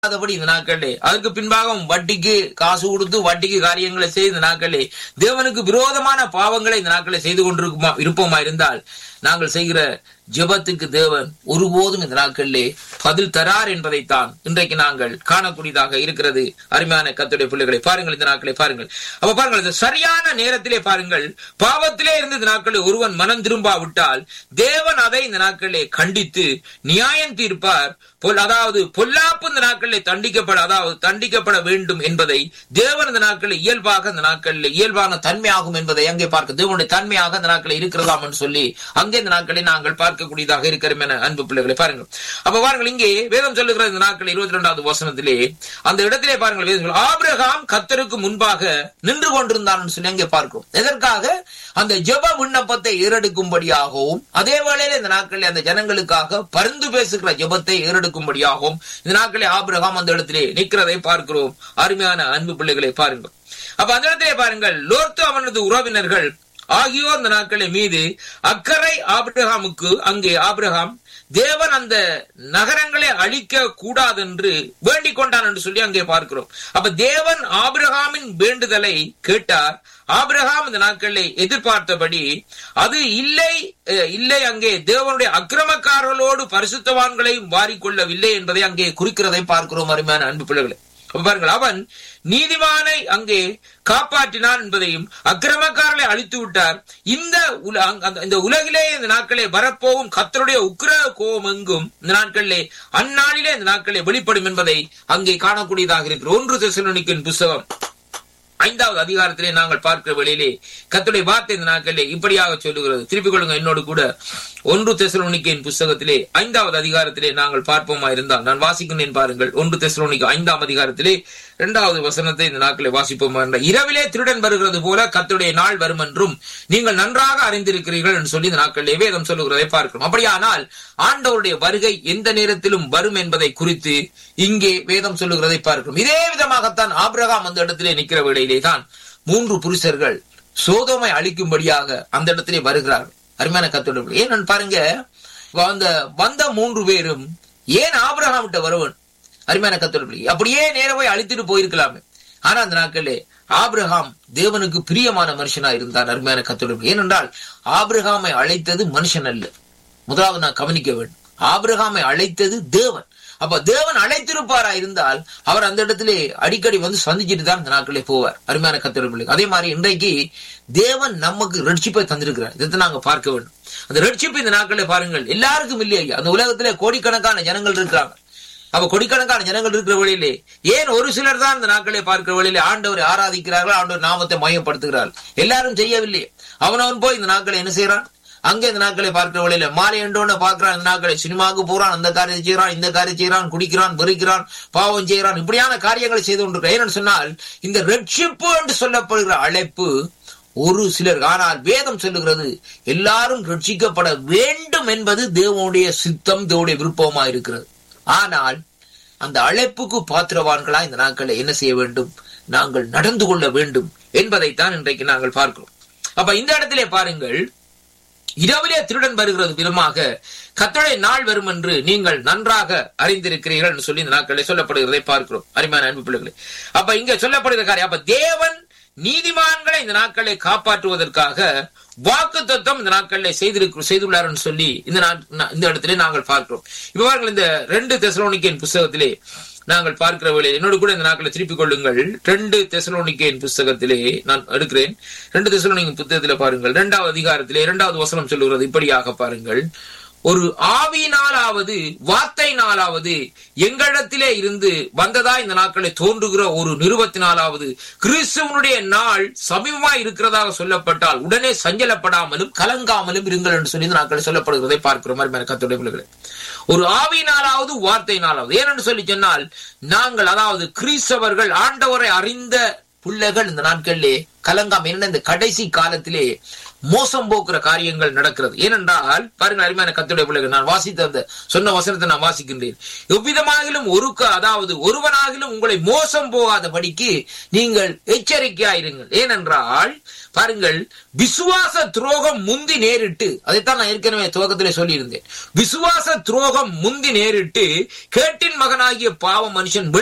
இல்லாதபடி இந்த நாட்களே அதற்கு பின்பாக வட்டிக்கு காசு கொடுத்து வட்டிக்கு காரியங்களை செய்து இந்த நாட்களே தேவனுக்கு விரோதமான பாவங்களை இந்த நாட்களை செய்து கொண்டிருக்குமா இருப்போமா இருந்தால் நாங்கள் செய்கிற ஜெபத்துக்கு தேவன் ஒருபோதும் இந்த நாட்களிலே பதில் தரார் என்பதைத்தான் இன்றைக்கு நாங்கள் காணக்கூடியதாக இருக்கிறது அருமையான கத்துடைய பிள்ளைகளை பாருங்கள் இந்த நாட்களை பாருங்கள் அப்ப பாருங்கள் இந்த சரியான நேரத்திலே பாருங்கள் பாவத்திலே இருந்து இந்த நாட்களில் ஒருவன் மனம் திரும்பாவிட்டால் தேவன் அதை இந்த நாட்களிலே கண்டித்து நியாயம் தீர்ப்பார் பொல் அதாவது பொல்லாப்பு இந்த நாட்களிலே தண்டிக்கப்பட அதாவது தண்டிக்கப்பட வேண்டும் என்பதை தேவன் இந்த நாட்களில் இயல்பாக இந்த நாட்களில் இயல்பான தன்மையாகும் என்பதை அங்கே பார்க்க தேவனுடைய தன்மையாக இந்த நாட்களில் இருக்கிறதாம் என்று சொல்லி அங்கே இந்த நாட்களை நாங்கள் பார்க்கக்கூடியதாக இருக்கிறோம் என அன்பு பிள்ளைகளை பாருங்கள் அப்ப பாருங்கள் இங்கே வேதம் சொல்லுகிற இந்த நாட்கள் இருபத்தி ரெண்டாவது வசனத்திலே அந்த இடத்திலே பாருங்கள் வேதங்கள் ஆபிரகாம் கத்தருக்கு முன்பாக நின்று கொண்டிருந்தான் சொல்லி அங்கே பார்க்கிறோம் எதற்காக அந்த ஜெப விண்ணப்பத்தை ஏறெடுக்கும்படியாகவும் அதே வேளையில இந்த நாட்களில் அந்த ஜனங்களுக்காக பரிந்து பேசுகிற ஜெபத்தை ஏறெடுக்கும்படியாகவும் இந்த நாட்களில் ஆபிரகாம் அந்த இடத்திலே நிற்கிறதை பார்க்கிறோம் அருமையான அன்பு பிள்ளைகளை பாருங்கள் அப்ப அந்த இடத்திலே பாருங்கள் லோர்த்து அவனது உறவினர்கள் ஆகியோர் இந்த நாட்களின் மீது அக்கறை ஆபிரகாமுக்கு அங்கே ஆபிரகாம் தேவன் அந்த நகரங்களை அழிக்க கூடாதென்று வேண்டிக் கொண்டான் என்று சொல்லி அங்கே பார்க்கிறோம் அப்ப தேவன் ஆபிரகாமின் வேண்டுதலை கேட்டார் ஆபிரகாம் இந்த நாட்களில் எதிர்பார்த்தபடி அது இல்லை அஹ், இல்லை அங்கே தேவனுடைய அக்கிரமக்காரர்களோடு பரிசுத்தவான்களையும் வாரிக்கொள்ளவில்லை என்பதை அங்கே குறிக்கிறதை பார்க்கிறோம் அருமையான அன்பு பிள்ளைகளை அப்ப பாருங்கள் அவன் நீதிமானை அங்கே காப்பாற்றினான் என்பதையும் அக்கிரமக்காரர்களை அழித்து விட்டார் இந்த உல- அந்த- இந்த உலகிலே இந்த நாட்களே வரப்போகும் கத்தருடைய உக்கிர கோபம் எங்கும் இந்த நாட்களிலே அந்நாளிலே இந்த நாட்களே வெளிப்படும் என்பதை அங்கே காணக்கூடியதாக இருக்கிற ஒன்று தெசலோனிக்கின் புஸ்தகம் ஐந்தாவது அதிகாரத்திலே நாங்கள் பார்க்கிற வேளையிலே கத்துடைய வார்த்தை இந்த நாட்களிலே இப்படியாக சொல்லுகிறது திருப்பிக் கொள்ளுங்க என்னோடு கூட ஒன்று தெசலோனிக்கையின் புஸ்தகத்திலே ஐந்தாவது அதிகாரத்திலே நாங்கள் பார்ப்போமா இருந்தால் நான் வாசிக்கிறேன் பாருங்கள் ஒன்று தெசலோனிக்கு ஐந்தாம் அதிகாரத்திலே இரண்டாவது வசனத்தை இந்த நாட்களை வாசிப்போமா இருந்தால் இரவிலே திருடன் வருகிறது போல கத்துடைய நாள் வரும் என்றும் நீங்கள் நன்றாக அறிந்திருக்கிறீர்கள் என்று சொல்லி இந்த நாட்களிலே வேதம் சொல்லுகிறதை பார்க்கிறோம் அப்படியானால் ஆண்டவருடைய வருகை எந்த நேரத்திலும் வரும் என்பதை குறித்து இங்கே வேதம் சொல்லுகிறதை பார்க்கிறோம் இதே விதமாகத்தான் ஆபிரகாம் அந்த இடத்திலே நிற்கிற வேளையிலே தான் மூன்று புருஷர்கள் சோதோமை அழிக்கும்படியாக அந்த இடத்திலே வருகிறார்கள் அருமையான கத்தோடு ஏன்னு பாருங்க அந்த வந்த மூன்று பேரும் ஏன் ஆபிரகாம் விட்ட வருவன் அருமையான கத்தோடு அப்படியே நேரா போய் அழித்துட்டு போயிருக்கலாமே ஆனா அந்த நாட்களே ஆபிரகாம் தேவனுக்கு பிரியமான மனுஷனா இருந்தான் அருமையான கத்தோடு ஏனென்றால் ஆபிரகாமை அழைத்தது மனுஷன் அல்ல முதலாவது நான் கவனிக்க வேண்டும் ஆபிரகாமை அழைத்தது தேவன் அப்ப தேவன் அழைத்திருப்பாரா இருந்தால் அவர் அந்த இடத்திலே அடிக்கடி வந்து சந்திச்சுட்டு தான் இந்த நாட்களே போவார் அருமையான கத்திர அதே மாதிரி இன்றைக்கு தேவன் நமக்கு ரட்சிப்பை தந்திருக்கிறார் இதை நாங்க பார்க்க வேண்டும் அந்த ரட்சிப்பு இந்த நாட்களே பாருங்கள் எல்லாருக்கும் இல்லையா அந்த உலகத்திலே கோடிக்கணக்கான ஜனங்கள் இருக்கிறாங்க அப்ப கொடிக்கணக்கான ஜனங்கள் இருக்கிற வழியிலே ஏன் ஒரு சிலர் தான் இந்த நாட்களை பார்க்கிற வழியிலே ஆண்டவரை ஆராதிக்கிறார்கள் ஆண்டவர் நாமத்தை மையப்படுத்துகிறார்கள் எல்லாரும் செய்யவில்லை அவனவன் போய் இந்த நாட்களை என்ன செய்யறான் அங்கே இந்த நாட்களை பார்க்கிற வழியில மாலை எண்டோன்னு பார்க்கிறான் இந்த நாட்களை சினிமாவுக்கு போறான் அந்த காரியத்தை செய்யறான் இந்த காரியம் செய்யறான் குடிக்கிறான் வெறிக்கிறான் பாவம் செய்யறான் இப்படியான காரியங்களை செய்து கொண்டிருக்கிறான் ஏன்னு சொன்னால் இந்த ரட்சிப்பு என்று சொல்லப்படுகிற அழைப்பு ஒரு சிலர் ஆனால் வேதம் சொல்லுகிறது எல்லாரும் ரட்சிக்கப்பட வேண்டும் என்பது தேவனுடைய சித்தம் தேவனுடைய விருப்பமா இருக்கிறது ஆனால் அந்த அழைப்புக்கு பாத்திரவான்களா இந்த நாட்களை என்ன செய்ய வேண்டும் நாங்கள் நடந்து கொள்ள வேண்டும் என்பதைத்தான் இன்றைக்கு நாங்கள் பார்க்கிறோம் அப்ப இந்த இடத்திலே பாருங்கள் இரவிலே திருடன் வருகிறது விதமாக கத்தடை நாள் வரும் என்று நீங்கள் நன்றாக அறிந்திருக்கிறீர்கள் என்று சொல்லி இந்த நாட்களில் சொல்லப்படுகிறதை பார்க்கிறோம் அருமையான அன்பு பிள்ளைகளே அப்ப இங்க சொல்லப்படுகிற காரியம் அப்ப தேவன் நீதிமான்களை இந்த நாட்களை காப்பாற்றுவதற்காக வாக்கு தத்துவம் இந்த நாட்களில் செய்திருக்க செய்துள்ளார் என்று சொல்லி இந்த நாட்- இந்த இடத்திலே நாங்கள் பார்க்கிறோம் இப்ப பாருங்கள் இந்த ரெண்டு தெசலோனிக்கேன் புஸ்தகத்திலே நாங்கள் பார்க்கிற வேளையில் என்னோடு கூட இந்த நாட்களை திருப்பிக் கொள்ளுங்கள் ரெண்டு தெசலோனிக்கேன் புஸ்தகத்திலே நான் எடுக்கிறேன் ரெண்டு தெசலோனிக்கேன் புத்தகத்திலே பாருங்கள் இரண்டாவது அதிகாரத்திலே இரண்டாவது வசனம் சொல்லுகிறது இப்படியாக பாருங்கள் ஒரு ஆவியினாலாவது வார்த்தையினாலாவது எங்களிடத்திலே இருந்து வந்ததா இந்த நாட்களை தோன்றுகிற ஒரு நிறுவத்தினாலாவது கிறிஸ்துவனுடைய நாள் சமீபமாய் இருக்கிறதாக சொல்லப்பட்டால் உடனே சஞ்சலப்படாமலும் கலங்காமலும் இருங்கள் என்று சொல்லி இந்த நாட்களை சொல்லப்படுகிறதை பார்க்கிறோம் அருமையான கர்த்தருடைய பிள்ளைகளே. ஒரு ஆவியினாலாவது வார்த்தையினாலாவது ஏனென்று சொல்லி சொன்னால் நாங்கள் அதாவது கிறிஸ்தவர்கள் ஆண்டவரை அறிந்த பிள்ளைகள் இந்த நாட்களிலே கலங்காம என்ன இந்த கடைசி காலத்திலே மோசம் போக்குற காரியங்கள் நடக்கிறது ஏனென்றால் பாருங்கள் அருமையான கத்துடைய பிள்ளைகள் நான் வாசித்த அந்த சொன்ன வசனத்தை நான் வாசிக்கின்றேன் எவ்விதமாகிலும் ஒருக்க அதாவது ஒருவனாகிலும் உங்களை மோசம் போகாதபடிக்கு நீங்கள் எச்சரிக்கையாயிருங்கள் ஏனென்றால் பாருங்கள் விசுவாச துரோகம் முந்தி நேரிட்டு அதைத்தான் நான் ஏற்கனவே துவக்கத்திலே சொல்லியிருந்தேன் விசுவாச துரோகம் முந்தி நேரிட்டு கேட்டின் மகனாகிய பாவ மனுஷன்